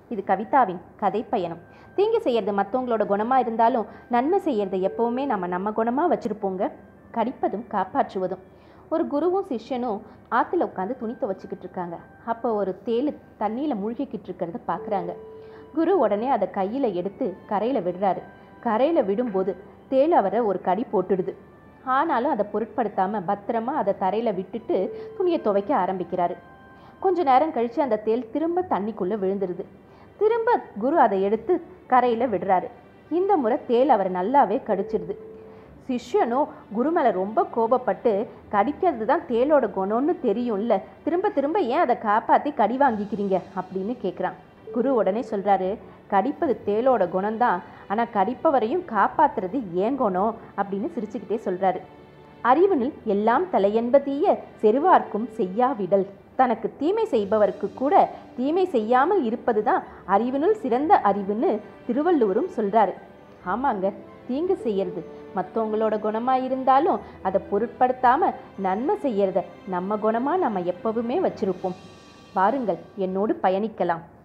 இது கவிதாவின் கதை பயணம் தீங்கு செய்யறது மற்றவங்களோட குணமாக இருந்தாலும் நன்மை செய்யறதை எப்போவுமே நம்ம நம்ம குணமாக வச்சுருப்போங்க கடிப்பதும் காப்பாற்றுவதும் ஒரு குருவும் சிஷ்யனும் ஆற்றுல உட்காந்து துணி துவச்சிக்கிட்டு இருக்காங்க அப்போ ஒரு தேள் தண்ணியில் மூழ்கிக்கிட்டு இருக்கிறத பார்க்குறாங்க குரு உடனே அதை கையில் எடுத்து கரையில் விடுறாரு கரையில் விடும்போது தேள் அவரை ஒரு கடி போட்டுடுது ஆனாலும் அதை பொருட்படுத்தாமல் பத்திரமா அதை தரையில் விட்டுட்டு துணியை துவைக்க ஆரம்பிக்கிறாரு கொஞ்ச நேரம் கழித்து அந்த தேள் திரும்ப தண்ணிக்குள்ளே விழுந்துருது திரும்ப குரு அதை எடுத்து கரையில் விடுறாரு இந்த முறை தேள் அவரை நல்லாவே கடிச்சிடுது சிஷ்யனும் குரு மேலே ரொம்ப கோபப்பட்டு கடிக்கிறது தான் தேளோட குணம்னு தெரியும்ல திரும்ப திரும்ப ஏன் அதை காப்பாற்றி கடி வாங்கிக்கிறீங்க அப்படின்னு கேட்குறான் குரு உடனே சொல்கிறாரு கடிப்பது தேளோட குணம்தான் ஆனால் கடிப்பவரையும் காப்பாத்துறது ஏன் குணம் அப்படின்னு சிரிச்சுக்கிட்டே சொல்கிறாரு அறிவினில் எல்லாம் தலையென்பதீய செருவார்க்கும் செய்யாவிடல் தனக்கு தீமை செய்பவருக்கு கூட தீமை செய்யாமல் இருப்பது தான் அறிவினுள் சிறந்த அறிவுன்னு திருவள்ளுவரும் சொல்கிறாரு ஆமாங்க தீங்கு செய்யறது மற்றவங்களோட குணமாக இருந்தாலும் அதை பொருட்படுத்தாமல் நன்மை செய்யறத நம்ம குணமாக நம்ம எப்பவுமே வச்சிருப்போம் வாருங்கள் என்னோடு பயணிக்கலாம்